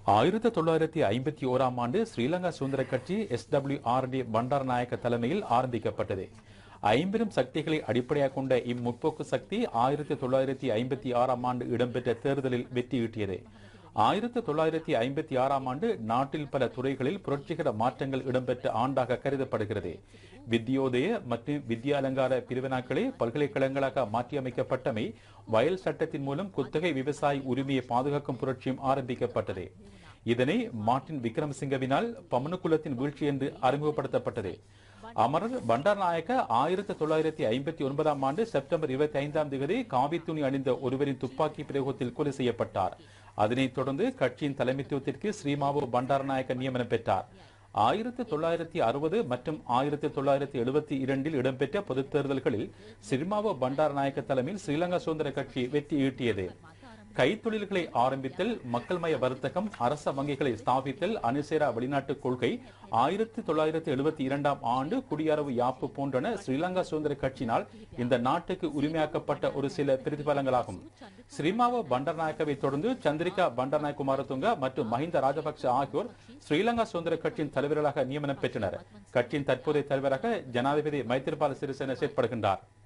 ஆயிரத்தி தொள்ளாயிரத்தி ஐம்பத்தி ஓராம் ஆண்டு ஸ்ரீலங்கா சுதந்திர கட்சி S W R D Bandaranaike தலைமையில் ஆரம்பிக்கப்பட்டது ஐம்பெரும் சக்திகளை அடிப்படையாக கொண்ட இம்முற்போக்கு சக்தி ஆயிரத்தி தொள்ளாயிரத்தி ஐம்பத்தி ஆறாம் ஆண்டு இடம்பெற்ற தேர்தலில் வெற்றியீட்டியது ஆயிரத்தி தொள்ளாயிரத்தி ஐம்பத்தி ஆறாம் ஆண்டு நாட்டில் பல துறைகளில் புரட்சிகர மாற்றங்கள் இடம்பெற்ற ஆண்டாக கருதப்படுகிறது வித்யோதய மற்றும் வித்யாலங்கார பிரிவினாக்களே பல்கலைக்கழகங்களாக மாற்றியமைக்கப்பட்டமை வயல் சட்டத்தின் மூலம் குத்தகை விவசாய உரிமையை பாதுகாக்கும் புரட்சியும் ஆரம்பிக்கப்பட்டது இதனை மார்டின் விக்ரமசிங்கவினால் பமனுக்குலத்தின் வீழ்ச்சி என்று அறிமுகப்படுத்தப்பட்டது அமரர் பண்டாரநாயக்க ஆயிரத்தி தொள்ளாயிரத்தி ஐம்பத்தி ஒன்பதாம் ஆண்டு செப்டம்பர் இருபத்தி ஐந்தாம் தேதி காவி துணி அணிந்த ஒருவரின் துப்பாக்கி பிரயோகத்தில் கொலை செய்யப்பட்டார் அதனைத் தொடர்ந்து கட்சியின் தலைமைத்துவத்திற்கு ஸ்ரீமாவு பண்டாரநாயக்க நியமனம் பெற்றார் ஆயிரத்தி தொள்ளாயிரத்தி அறுபது மற்றும் ஆயிரத்தி தொள்ளாயிரத்தி எழுபத்தி இரண்டில் இடம்பெற்ற பொதுத் தேர்தல்களில் ஸ்ரீமாவு பண்டாரநாயக்க தலைமையில் ஸ்ரீலங்கா சுதந்திர கட்சி வெற்றி ஈட்டியது கைத்தொழில்களை ஆரம்பித்தல் மக்கள் மய வர்த்தகம் அரச வங்கிகளை ஸ்தாபித்தல் அனுசேரா வெளிநாட்டு கொள்கை ஆயிரத்தி தொள்ளாயிரத்தி எழுபத்தி இரண்டாம் ஆண்டு குடியரவு யாப்பு போன்றன ஸ்ரீலங்கா சுதந்திர கட்சியினால் இந்த நாட்டுக்கு உரிமையாக்கப்பட்ட ஒரு சில பிரதிபலங்களாகும் ஸ்ரீமாவ பண்டர்நாயக்கவை தொடர்ந்து சந்திரிகா பண்டர்நாயக் குமாரதுங்க மற்றும் மஹிந்த ராஜபக்ச ஆகியோர் ஸ்ரீலங்கா சுதந்திர கட்சியின் தலைவர்களாக நியமனம் பெற்றனர் கட்சியின் தற்போதைய தலைவராக ஜனாதிபதி மைத்திரிபால சிறிசேன செயற்படுகின்றார்